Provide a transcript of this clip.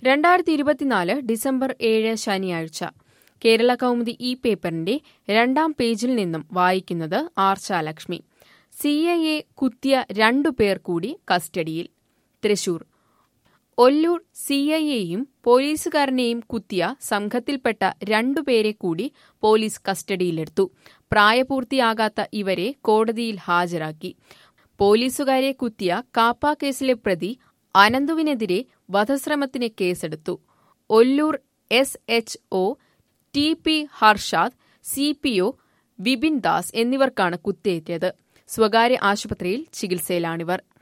രണ്ടായിരത്തി ഇരുപത്തിനാല് ഡിസംബർ ഏഴ് ശനിയാഴ്ച കേരള കൗമുദി ഈ പേപ്പറിന്റെ രണ്ടാം പേജിൽ നിന്നും വായിക്കുന്നത് ആർച്ചാലക്ഷ്മി സി ഐ എ കുത്തിയ രണ്ടു പേർ കൂടി കസ്റ്റഡിയിൽ തൃശൂർ ഒല്ലൂർ സി ഐ എയും പോലീസുകാരനെയും കുത്തിയ സംഘത്തിൽപ്പെട്ട രണ്ടുപേരെ കൂടി പോലീസ് കസ്റ്റഡിയിലെടുത്തു പ്രായപൂർത്തിയാകാത്ത ഇവരെ കോടതിയിൽ ഹാജരാക്കി പോലീസുകാരെ കുത്തിയ കാപ്പ കേസിലെ പ്രതി അനന്തുവിനെതിരെ വധശ്രമത്തിന് കേസെടുത്തു Ollur S H O T P Harshad C P O Vipin Das എന്നിവർക്കാണ് കുത്തേറ്റത് സ്വകാര്യ ആശുപത്രിയിൽ ചികിത്സയിലാണിവർ